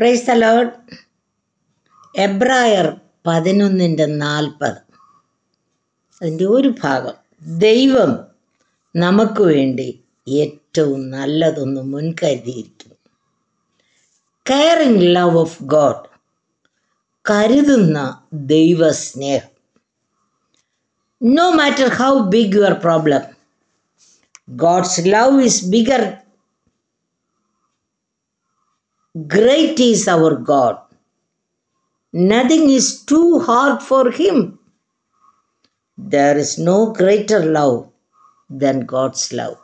praise the load എബ്രായർ പതിനൊന്നിൻ്റെ നാൽപ്പത് അതിൻ്റെ ഒരു ഭാഗം ദൈവം നമുക്ക് വേണ്ടി ഏറ്റവും നല്ലതൊന്ന് മുൻകരുതിയിരിക്കുന്നു കെയറിങ് ലവ് ഓഫ് ഗോഡ് കരുതുന്ന ദൈവസ്നേഹം no matter how big your problem God's love is bigger great is our God nothing is too hard for him there is no greater love than God's love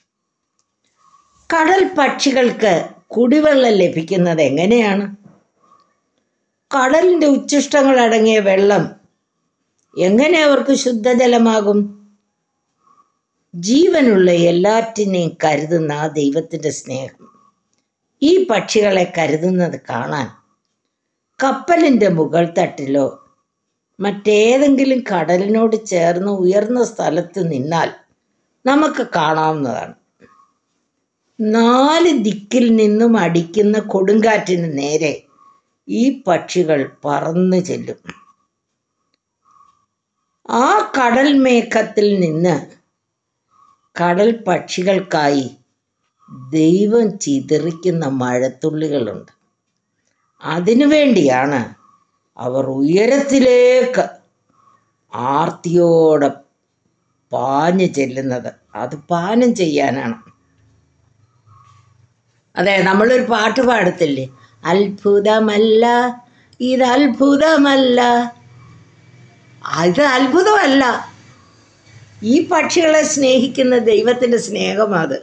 കടൽ പക്ഷികൾക്ക് കുടിവെള്ളം ലഭിക്കുന്നത് എങ്ങനെയാണ് കടലിൻ്റെ ഉച്ഛിഷ്ടങ്ങൾ അടങ്ങിയ വെള്ളം എങ്ങനെ അവർക്ക് ശുദ്ധജലമാകും ജീവനുള്ള എല്ലാറ്റിനെയും കരുതുന്ന ആ ദൈവത്തിൻ്റെ സ്നേഹം ഈ പക്ഷികളെ കരുതുന്നത് കാണാൻ കപ്പലിൻ്റെ മുകൾ തട്ടിലോ മറ്റേതെങ്കിലും കടലിനോട് ചേർന്ന് ഉയർന്ന സ്ഥലത്ത് നിന്നാൽ നമുക്ക് കാണാവുന്നതാണ് നാല് ദിക്കിൽ നിന്നും അടിക്കുന്ന കൊടുങ്കാറ്റിന് നേരെ ഈ പക്ഷികൾ പറന്നു ചെല്ലും ആ കടൽ മേഘത്തിൽ നിന്ന് കടൽ പക്ഷികൾക്കായി ദൈവം ചിതറിക്കുന്ന മഴത്തുള്ളികളുണ്ട് അതിനു വേണ്ടിയാണ് അവർ ഉയരത്തിലേക്ക് ആർത്തിയോടെ പാഞ്ഞു ചെല്ലുന്നത് അത് പാനം ചെയ്യാനാണ് അതെ നമ്മളൊരു പാട്ട് പാടത്തില്ലേ അത്ഭുതമല്ല ഇത് അത്ഭുതമല്ല ഇത് അത്ഭുതമല്ല ഈ പക്ഷികളെ സ്നേഹിക്കുന്ന ദൈവത്തിൻ്റെ സ്നേഹമത്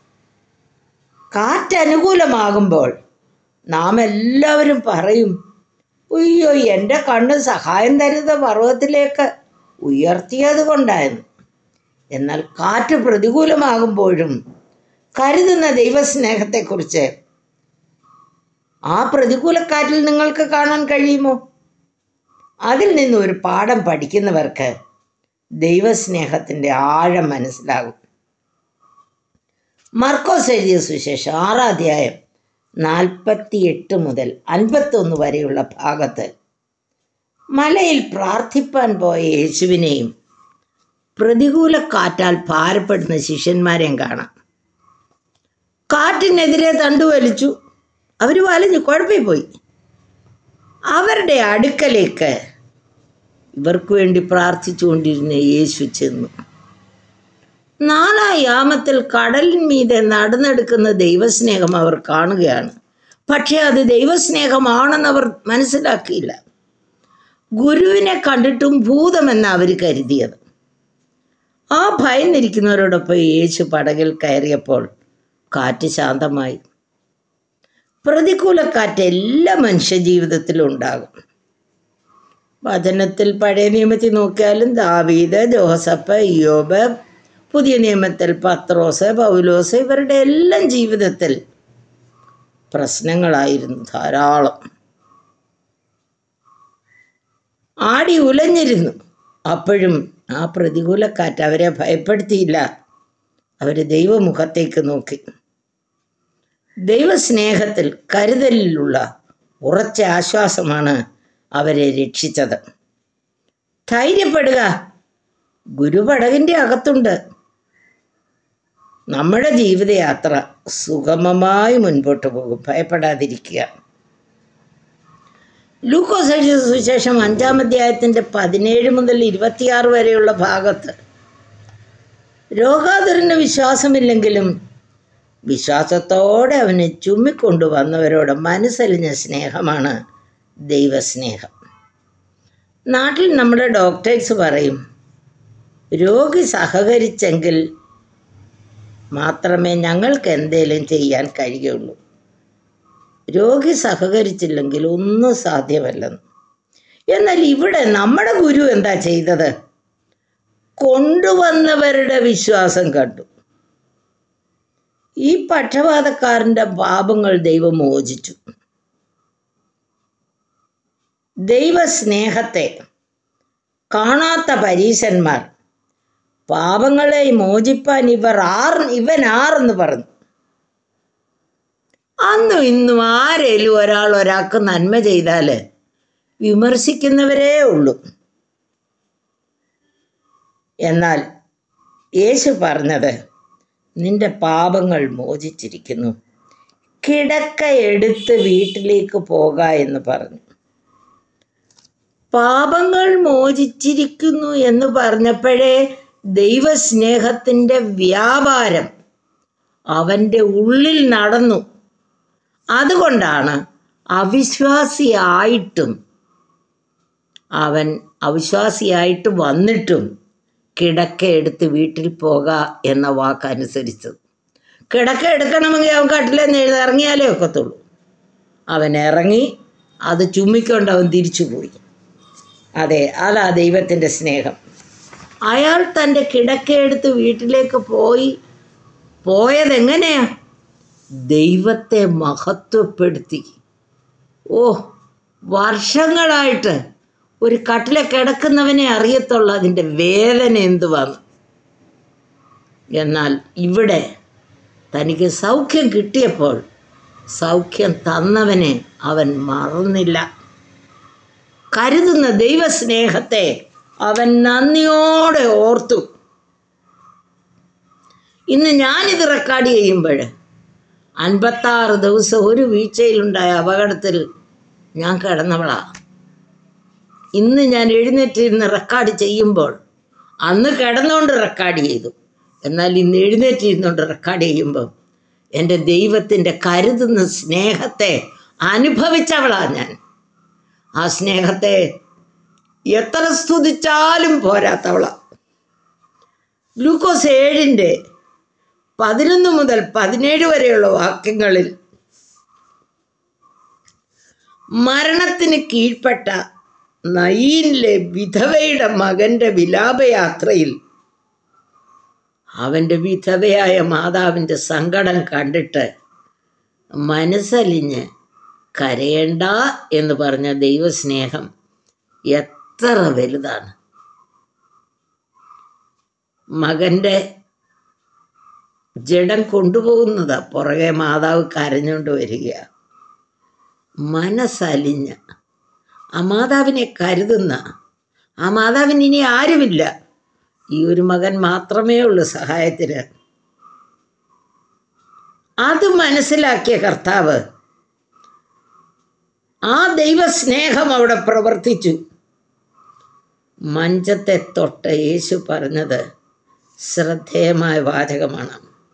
കാറ്റനുകൂലമാകുമ്പോൾ നാം എല്ലാവരും പറയും അയ്യോ എൻ്റെ കണ്ണ് സഹായം തരുന്ന പർവ്വതത്തിലേക്ക് ഉയർത്തിയത് കൊണ്ടായിരുന്നു എന്നാൽ കാറ്റ് പ്രതികൂലമാകുമ്പോഴും കരുതുന്ന ദൈവസ്നേഹത്തെക്കുറിച്ച് ആ പ്രതികൂലക്കാറ്റിൽ നിങ്ങൾക്ക് കാണാൻ കഴിയുമോ അതിൽ നിന്ന് ഒരു പാഠം പഠിക്കുന്നവർക്ക് ദൈവസ്നേഹത്തിൻ്റെ ആഴം മനസ്സിലാകും മർക്കോസ് എഴുതിയ സുശേഷം ആറാം അധ്യായം നാൽപ്പത്തിയെട്ട് മുതൽ അൻപത്തൊന്ന് വരെയുള്ള ഭാഗത്ത് മലയിൽ പ്രാർത്ഥിപ്പാൻ പോയ യേശുവിനെയും പ്രതികൂല കാറ്റാൽ ഭാരപ്പെടുന്ന ശിഷ്യന്മാരെയും കാണാം കാറ്റിനെതിരെ തണ്ടു വലിച്ചു അവർ വലഞ്ഞു കുഴപ്പത്തിൽ പോയി അവരുടെ അടുക്കലേക്ക് ഇവർക്ക് വേണ്ടി പ്രാർത്ഥിച്ചുകൊണ്ടിരുന്ന യേശു ചെന്നു നാലാം യാമത്തിൽ കടലിന്മീതെ നടന്നെടുക്കുന്ന ദൈവസ്നേഹം അവർ കാണുകയാണ് പക്ഷേ അത് ദൈവസ്നേഹമാണെന്ന് അവർ മനസ്സിലാക്കിയില്ല ഗുരുവിനെ കണ്ടിട്ടും ഭൂതമെന്ന് അവർ കരുതിയത് ആ ഭയന്നിരിക്കുന്നവരോടൊപ്പം യേശു പടകിൽ കയറിയപ്പോൾ കാറ്റ് ശാന്തമായി പ്രതികൂലക്കാറ്റ് എല്ലാ മനുഷ്യജീവിതത്തിലും ഉണ്ടാകും വചനത്തിൽ പഴയ നിയമത്തിൽ നോക്കിയാലും ദാവീദ് ജോസഫ് ഇയോബ് പുതിയ നിയമത്തിൽ പത്രോസ് പൗലോസ് ഇവരുടെ എല്ലാം ജീവിതത്തിൽ പ്രശ്നങ്ങളായിരുന്നു ധാരാളം ആടി ഉലഞ്ഞിരുന്നു അപ്പോഴും ആ പ്രതികൂലക്കാറ്റ് അവരെ ഭയപ്പെടുത്തിയില്ല അവർ ദൈവമുഖത്തേക്ക് നോക്കി ദൈവസ്നേഹത്തിൽ കരുതലിലുള്ള ഉറച്ച ആശ്വാസമാണ് അവരെ രക്ഷിച്ചത് ധൈര്യപ്പെടുക ഗുരുപടകിൻ്റെ അകത്തുണ്ട് നമ്മുടെ ജീവിതയാത്ര സുഗമമായി മുൻപോട്ട് പോകും ഭയപ്പെടാതിരിക്കുക ലൂക്കോസ് എഴുതിയ സുവിശേഷം അഞ്ചാം അധ്യായത്തിൻ്റെ പതിനേഴ് മുതൽ ഇരുപത്തിയാറ് വരെയുള്ള ഭാഗത്ത് രോഗാതുരന് വിശ്വാസമില്ലെങ്കിലും വിശ്വാസത്തോടെ അവനെ ചുമ്മിക്കൊണ്ടു വന്നവരോട് മനസ്സലിഞ്ഞ സ്നേഹമാണ് ദൈവസ്നേഹം നാട്ടിൽ നമ്മുടെ ഡോക്ടേഴ്സ് പറയും രോഗി സഹകരിച്ചെങ്കിൽ മാത്രമേ ഞങ്ങൾക്ക് എന്തേലും ചെയ്യാൻ കഴിയുള്ളൂ രോഗി സഹകരിച്ചില്ലെങ്കിൽ ഒന്നും സാധ്യമല്ലെന്ന് എന്നാൽ ഇവിടെ നമ്മുടെ ഗുരു എന്താ ചെയ്തത് കൊണ്ടുവന്നവരുടെ വിശ്വാസം കണ്ടു ഈ പക്ഷപാതക്കാരൻ്റെ പാപങ്ങൾ ദൈവം മോചിച്ചു ദൈവസ്നേഹത്തെ കാണാത്ത പരീശന്മാർ പാപങ്ങളെ മോചിപ്പാൻ ഇവർ ആർ ഇവൻ ആറെന്ന് പറഞ്ഞു അന്നും ഇന്നും ആരേലും ഒരാൾ ഒരാൾക്ക് നന്മ ചെയ്താൽ വിമർശിക്കുന്നവരേ ഉള്ളൂ എന്നാൽ യേശു പറഞ്ഞത് നിന്റെ പാപങ്ങൾ മോചിച്ചിരിക്കുന്നു കിടക്ക എടുത്ത് വീട്ടിലേക്ക് പോക എന്ന് പറഞ്ഞു പാപങ്ങൾ മോചിച്ചിരിക്കുന്നു എന്ന് പറഞ്ഞപ്പോഴേ ദൈവസ്നേഹത്തിൻ്റെ വ്യാപാരം അവൻ്റെ ഉള്ളിൽ നടന്നു അതുകൊണ്ടാണ് അവിശ്വാസിയായിട്ടും അവൻ അവിശ്വാസിയായിട്ട് വന്നിട്ടും കിടക്ക എടുത്ത് വീട്ടിൽ പോക എന്ന വാക്കനുസരിച്ചത് കിടക്ക എടുക്കണമെങ്കിൽ അവൻ കട്ടിലെ ഇറങ്ങിയാലേ ഒക്കത്തുള്ളൂ അവൻ ഇറങ്ങി അത് ചുമ്മിക്കൊണ്ട് അവൻ തിരിച്ചു പോയി അതെ അതാ ദൈവത്തിൻ്റെ സ്നേഹം അയാൾ തൻ്റെ കിടക്കയെടുത്ത് വീട്ടിലേക്ക് പോയി പോയതെങ്ങനെയാ ദൈവത്തെ മഹത്വപ്പെടുത്തി ഓ വർഷങ്ങളായിട്ട് ഒരു കട്ടില കിടക്കുന്നവനെ അറിയത്തുള്ളൂ അതിൻ്റെ വേദന എന്തുവാന്ന് എന്നാൽ ഇവിടെ തനിക്ക് സൗഖ്യം കിട്ടിയപ്പോൾ സൗഖ്യം തന്നവനെ അവൻ മറന്നില്ല കരുതുന്ന ദൈവസ്നേഹത്തെ അവൻ നന്ദിയോടെ ഓർത്തു ഇന്ന് ഞാനിത് റെക്കോർഡ് ചെയ്യുമ്പോൾ അൻപത്താറ് ദിവസം ഒരു വീഴ്ചയിലുണ്ടായ അപകടത്തിൽ ഞാൻ കിടന്നവളാ ഇന്ന് ഞാൻ എഴുന്നേറ്റിരുന്ന് റെക്കോർഡ് ചെയ്യുമ്പോൾ അന്ന് കിടന്നുകൊണ്ട് റെക്കോർഡ് ചെയ്തു എന്നാൽ ഇന്ന് എഴുന്നേറ്റിരുന്നുകൊണ്ട് റെക്കോർഡ് ചെയ്യുമ്പോൾ എൻ്റെ ദൈവത്തിൻ്റെ കരുതുന്ന സ്നേഹത്തെ അനുഭവിച്ചവളാ ഞാൻ ആ സ്നേഹത്തെ എത്ര സ്തുതിച്ചാലും പോരാത്തവളാ ലൂക്കോസ് ഏഴിൻ്റെ പതിനൊന്ന് മുതൽ പതിനേഴ് വരെയുള്ള വാക്യങ്ങളിൽ മരണത്തിന് കീഴ്പ്പെട്ട നയീനിലെ വിധവയുടെ മകൻ്റെ വിലാപയാത്രയിൽ അവൻ്റെ വിധവയായ മാതാവിൻ്റെ സങ്കടം കണ്ടിട്ട് മനസ്സലിഞ്ഞ് കരയണ്ട എന്ന് പറഞ്ഞ ദൈവസ്നേഹം എത്ര വലുതാണ് മകൻ്റെ ജഡം കൊണ്ടുപോകുന്നതാ പുറകെ മാതാവ് കരഞ്ഞുകൊണ്ട് വരിക മനസ്സലിഞ്ഞ് ആ മാതാവിനെ കരുതുന്ന ആ മാതാവിന് ഇനി ആരുമില്ല ഈ ഒരു മകൻ മാത്രമേ ഉള്ളൂ സഹായത്തിന് അത് മനസ്സിലാക്കിയ കർത്താവ് ആ ദൈവസ്നേഹം അവിടെ പ്രവർത്തിച്ചു മഞ്ചത്തെ തൊട്ട് യേശു പറഞ്ഞത് ശ്രദ്ധേയമായ വാചകമാണ്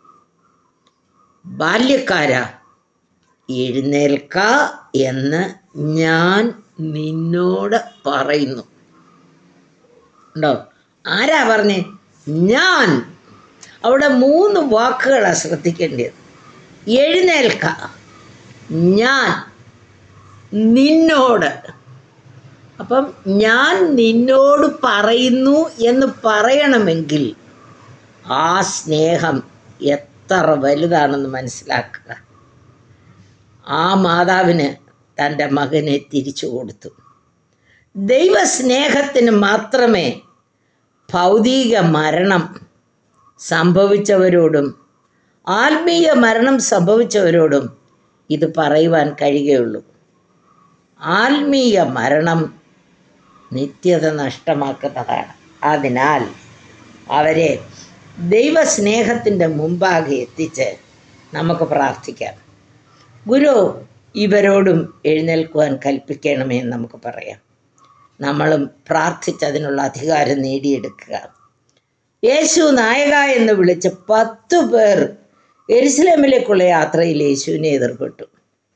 ബാല്യക്കാര എഴുന്നേൽക്ക എന്ന് ഞാൻ നിന്നോട് പറയുന്നു ഉണ്ടോ ആരാ പറഞ്ഞേ ഞാൻ അവിടെ മൂന്ന് വാക്കുകളാണ് ശ്രദ്ധിക്കേണ്ടത് എഴുന്നേൽക്ക ഞാൻ നിന്നോട് അപ്പം ഞാൻ നിന്നോട് പറയുന്നു എന്ന് പറയണമെങ്കിൽ ആ സ്നേഹം എത്ര വലുതാണെന്ന് മനസ്സിലാക്കുക ആ മാതാവിന് തൻ്റെ മകനെ തിരിച്ചു കൊടുത്തു ദൈവസ്നേഹത്തിന് മാത്രമേ ഭൗതിക മരണം സംഭവിച്ചവരോടും ആത്മീയ മരണം സംഭവിച്ചവരോടും ഇത് പറയുവാൻ കഴിയുകയുള്ളൂ ആത്മീയ മരണം നിത്യത നഷ്ടമാക്കുന്നതാണ് അതിനാൽ അവരെ ദൈവസ്നേഹത്തിൻ്റെ മുമ്പാകെ എത്തിച്ച് നമുക്ക് പ്രാർത്ഥിക്കാം ഗുരു ഇവരോടും എഴുന്നേൽക്കുവാൻ കൽപ്പിക്കണമേ എന്ന് നമുക്ക് പറയാം നമ്മളും പ്രാർത്ഥിച്ചതിനുള്ള അധികാരം നേടിയെടുക്കുക യേശു നായക എന്ന് വിളിച്ച് പത്ത് പേർ എരുസലേമിലേക്കുള്ള യാത്രയിൽ യേശുവിനെ എതിർപ്പെട്ടു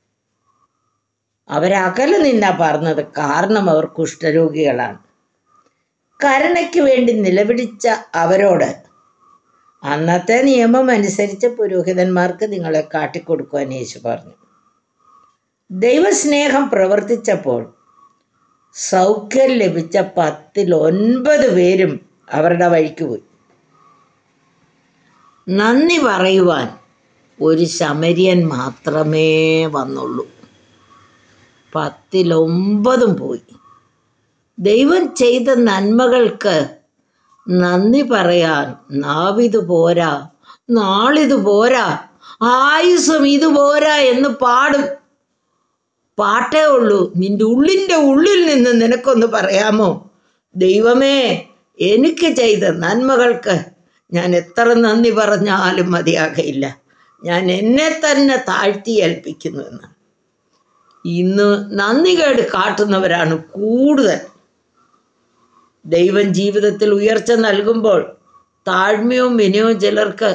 അവരകലെ നിന്നാ പറഞ്ഞത് കാരണം അവർ കുഷ്ഠരോഗികളാണ് കരുണയ്ക്ക് വേണ്ടി നിലവിളിച്ച അവരോട് അന്നത്തെ നിയമം അനുസരിച്ച് പുരോഹിതന്മാർക്ക് നിങ്ങളെ കാട്ടിക്കൊടുക്കുവാൻ യേശു പറഞ്ഞു ദൈവസ്നേഹം പ്രവർത്തിച്ചപ്പോൾ സൗഖ്യം ലഭിച്ച പത്തിൽ ഒൻപത് പേരും അവരുടെ വഴിക്ക് പോയി നന്ദി പറയുവാൻ ഒരു ശമരിയൻ മാത്രമേ വന്നുള്ളൂ പത്തിലൊമ്പതും പോയി ദൈവം ചെയ്ത നന്മകൾക്ക് നന്ദി പറയാൻ നാവിത് പോരാ നാളിത് പോരാ ആയുസ്സും ഇതുപോരാ എന്ന് പാടും പാട്ടേ ഉള്ളൂ നിന്റെ ഉള്ളിൻ്റെ ഉള്ളിൽ നിന്ന് നിനക്കൊന്ന് പറയാമോ ദൈവമേ എനിക്ക് ചെയ്ത നന്മകൾക്ക് ഞാൻ എത്ര നന്ദി പറഞ്ഞാലും മതിയാകയില്ല ഞാൻ എന്നെ തന്നെ താഴ്ത്തി ഏൽപ്പിക്കുന്നു എന്ന് ഇന്ന് നന്ദികേട് കാട്ടുന്നവരാണ് കൂടുതൽ ദൈവം ജീവിതത്തിൽ ഉയർച്ച നൽകുമ്പോൾ താഴ്മയും വിനയവും ചിലർക്ക്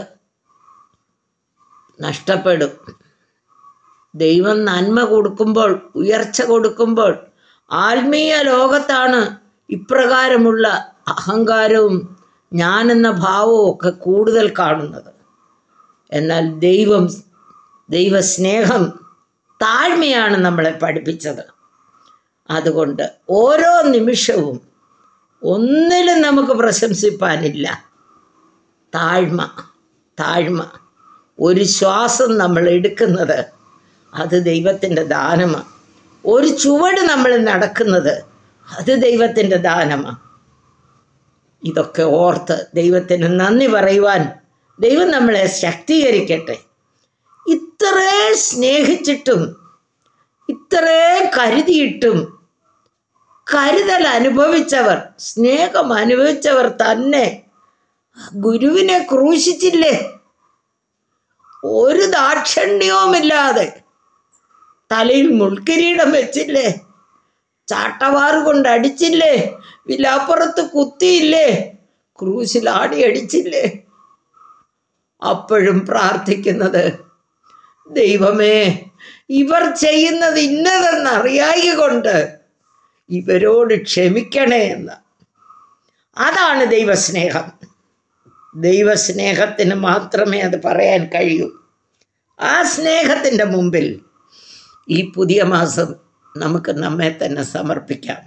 നഷ്ടപ്പെടും ദൈവം നന്മ കൊടുക്കുമ്പോൾ ഉയർച്ച കൊടുക്കുമ്പോൾ ആത്മീയ ലോകത്താണ് ഇപ്രകാരമുള്ള അഹങ്കാരവും ഞാനെന്ന ഭാവവും ഒക്കെ കൂടുതൽ കാണുന്നത് എന്നാൽ ദൈവം ദൈവസ്നേഹം താഴ്മയാണ് നമ്മളെ പഠിപ്പിച്ചത് അതുകൊണ്ട് ഓരോ നിമിഷവും ഒന്നിലും നമുക്ക് പ്രശംസിപ്പാനില്ല താഴ്മ താഴ്മ ഒരു ശ്വാസം നമ്മൾ എടുക്കുന്നത് അത് ദൈവത്തിൻ്റെ ദാനമാണ് ഒരു ചുവട് നമ്മൾ നടക്കുന്നത് അത് ദൈവത്തിൻ്റെ ദാനമാണ് ഇതൊക്കെ ഓർത്ത് ദൈവത്തിന് നന്ദി പറയുവാൻ ദൈവം നമ്മളെ ശക്തീകരിക്കട്ടെ ഇത്രേ സ്നേഹിച്ചിട്ടും ഇത്രേ കരുതിയിട്ടും കരുതൽ അനുഭവിച്ചവർ സ്നേഹം അനുഭവിച്ചവർ തന്നെ ഗുരുവിനെ ക്രൂശിച്ചില്ലേ ഒരു ദാക്ഷിണ്യവുമില്ലാതെ തലയിൽ മുൾക്കിരീടം വെച്ചില്ലേ ചാട്ടവാറ് കൊണ്ട് അടിച്ചില്ലേ വിലാപ്പുറത്ത് കുത്തിയില്ലേ ക്രൂശിൽ ആടി അടിച്ചില്ലേ അപ്പോഴും പ്രാർത്ഥിക്കുന്നത് ദൈവമേ ഇവർ ചെയ്യുന്നത് ഇന്നതെന്നറിയായി കൊണ്ട് ഇവരോട് ക്ഷമിക്കണേ എന്ന് അതാണ് ദൈവസ്നേഹം ദൈവസ്നേഹത്തിന് മാത്രമേ അത് പറയാൻ കഴിയൂ ആ സ്നേഹത്തിൻ്റെ മുമ്പിൽ ഈ പുതിയ മാസം നമുക്ക് നമ്മെ തന്നെ സമർപ്പിക്കാം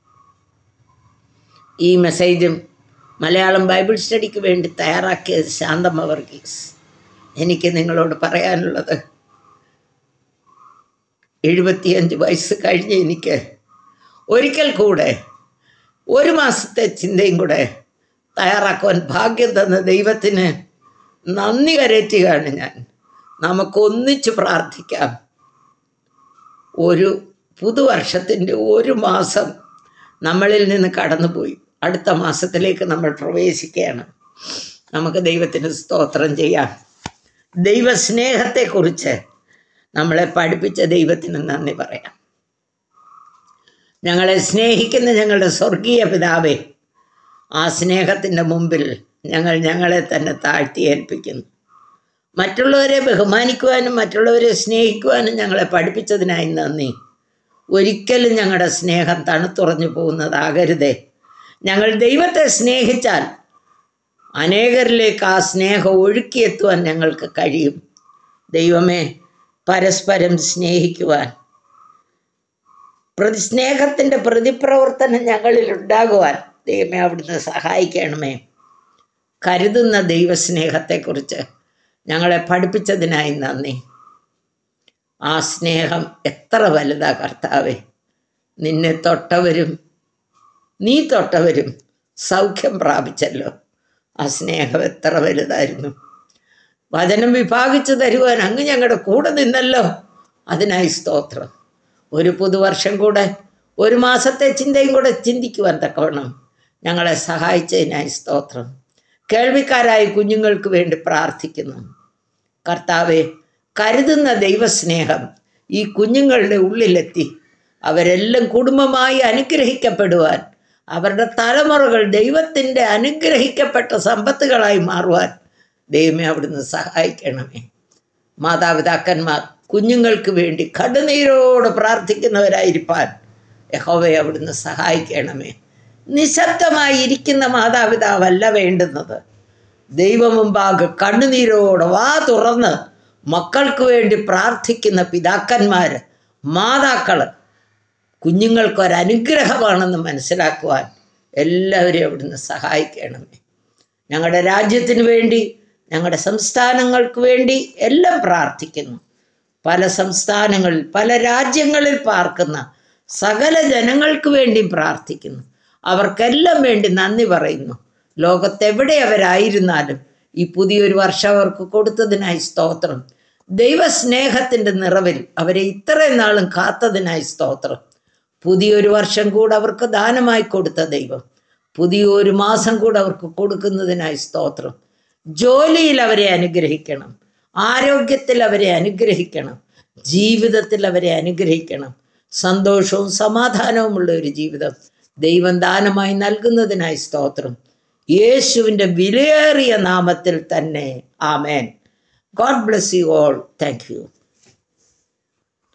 ഈ മെസ്സേജും മലയാളം ബൈബിൾ സ്റ്റഡിക്ക് വേണ്ടി തയ്യാറാക്കിയത് ശാന്തമ്മ വർഗീസ് എനിക്ക് നിങ്ങളോട് പറയാനുള്ളത് എഴുപത്തിയഞ്ച് വയസ്സ് കഴിഞ്ഞ് എനിക്ക് ഒരിക്കൽ കൂടെ ഒരു മാസത്തെ ചിന്തയും കൂടെ തയ്യാറാക്കുവാൻ ഭാഗ്യം തന്ന ദൈവത്തിന് നന്ദി കരറ്റുകയാണ് ഞാൻ നമുക്കൊന്നിച്ച് പ്രാർത്ഥിക്കാം ഒരു പുതുവർഷത്തിൻ്റെ ഒരു മാസം നമ്മളിൽ നിന്ന് കടന്നുപോയി അടുത്ത മാസത്തിലേക്ക് നമ്മൾ പ്രവേശിക്കുകയാണ് നമുക്ക് ദൈവത്തിന് സ്തോത്രം ചെയ്യാം ദൈവസ്നേഹത്തെക്കുറിച്ച് നമ്മളെ പഠിപ്പിച്ച ദൈവത്തിന് നന്ദി പറയാം ഞങ്ങളെ സ്നേഹിക്കുന്ന ഞങ്ങളുടെ സ്വർഗീയ പിതാവേ ആ സ്നേഹത്തിൻ്റെ മുമ്പിൽ ഞങ്ങൾ ഞങ്ങളെ തന്നെ താഴ്ത്തി ഏൽപ്പിക്കുന്നു മറ്റുള്ളവരെ ബഹുമാനിക്കുവാനും മറ്റുള്ളവരെ സ്നേഹിക്കുവാനും ഞങ്ങളെ പഠിപ്പിച്ചതിനായി നന്ദി ഒരിക്കലും ഞങ്ങളുടെ സ്നേഹം തണുത്തുറഞ്ഞു പോകുന്നതാകരുതേ ഞങ്ങൾ ദൈവത്തെ സ്നേഹിച്ചാൽ അനേകരിലേക്ക് ആ സ്നേഹം ഒഴുക്കിയെത്തുവാൻ ഞങ്ങൾക്ക് കഴിയും ദൈവമേ പരസ്പരം സ്നേഹിക്കുവാൻ പ്രതി സ്നേഹത്തിൻ്റെ പ്രതിപ്രവർത്തനം ഞങ്ങളിൽ ഉണ്ടാകുവാൻ ദൈവമേ അവിടുന്ന് സഹായിക്കണമേ കരുതുന്ന ദൈവസ്നേഹത്തെക്കുറിച്ച് ഞങ്ങളെ പഠിപ്പിച്ചതിനായി നന്ദി ആ സ്നേഹം എത്ര വലുതാ കർത്താവെ നിന്നെ തൊട്ടവരും നീ തൊട്ടവരും സൗഖ്യം പ്രാപിച്ചല്ലോ ആ സ്നേഹം എത്ര വലുതായിരുന്നു വചനം വിഭാഗിച്ചു തരുവാൻ അങ്ങ് ഞങ്ങളുടെ കൂടെ നിന്നല്ലോ അതിനായി സ്തോത്രം ഒരു പുതുവർഷം കൂടെ ഒരു മാസത്തെ ചിന്തയും കൂടെ ചിന്തിക്കുവാൻ തക്കവണ്ണം ഞങ്ങളെ സഹായിച്ചതിനായി സ്തോത്രം കേൾവിക്കാരായ കുഞ്ഞുങ്ങൾക്ക് വേണ്ടി പ്രാർത്ഥിക്കുന്നു കർത്താവെ കരുതുന്ന ദൈവസ്നേഹം ഈ കുഞ്ഞുങ്ങളുടെ ഉള്ളിലെത്തി അവരെല്ലാം കുടുംബമായി അനുഗ്രഹിക്കപ്പെടുവാൻ അവരുടെ തലമുറകൾ ദൈവത്തിൻ്റെ അനുഗ്രഹിക്കപ്പെട്ട സമ്പത്തുകളായി മാറുവാൻ ദൈവമേ അവിടുന്ന് സഹായിക്കണമേ മാതാപിതാക്കന്മാർ കുഞ്ഞുങ്ങൾക്ക് വേണ്ടി കടുനീരോട് പ്രാർത്ഥിക്കുന്നവരായിരിക്കാൻ യഹോവയെ അവിടുന്ന് സഹായിക്കണമേ നിശബ്ദമായി ഇരിക്കുന്ന മാതാപിതാവല്ല വേണ്ടുന്നത് ദൈവമുമ്പാകെ കണ്ണുനീരോടെ വാ തുറന്ന് മക്കൾക്ക് വേണ്ടി പ്രാർത്ഥിക്കുന്ന പിതാക്കന്മാർ മാതാക്കൾ കുഞ്ഞുങ്ങൾക്കൊരനുഗ്രഹമാണെന്ന് മനസ്സിലാക്കുവാൻ എല്ലാവരെയും അവിടുന്ന് സഹായിക്കണമേ ഞങ്ങളുടെ രാജ്യത്തിന് വേണ്ടി ഞങ്ങളുടെ സംസ്ഥാനങ്ങൾക്ക് വേണ്ടി എല്ലാം പ്രാർത്ഥിക്കുന്നു പല സംസ്ഥാനങ്ങളിൽ പല രാജ്യങ്ങളിൽ പാർക്കുന്ന സകല ജനങ്ങൾക്ക് വേണ്ടിയും പ്രാർത്ഥിക്കുന്നു അവർക്കെല്ലാം വേണ്ടി നന്ദി പറയുന്നു ലോകത്തെവിടെ അവരായിരുന്നാലും ഈ പുതിയൊരു വർഷം അവർക്ക് കൊടുത്തതിനായി സ്തോത്രം ദൈവസ്നേഹത്തിൻ്റെ നിറവിൽ അവരെ ഇത്രയും നാളും കാത്തതിനായി സ്തോത്രം പുതിയൊരു വർഷം കൂടെ അവർക്ക് ദാനമായി കൊടുത്ത ദൈവം പുതിയൊരു മാസം കൂടെ അവർക്ക് കൊടുക്കുന്നതിനായി സ്തോത്രം ജോലിയിൽ അവരെ അനുഗ്രഹിക്കണം ആരോഗ്യത്തിൽ അവരെ അനുഗ്രഹിക്കണം ജീവിതത്തിൽ അവരെ അനുഗ്രഹിക്കണം സന്തോഷവും സമാധാനവുമുള്ള ഒരു ജീവിതം ദൈവം ദാനമായി നൽകുന്നതിനായി സ്തോത്രം യേശുവിൻ്റെ വിലയേറിയ നാമത്തിൽ തന്നെ ആമേൻ God bless you all thank U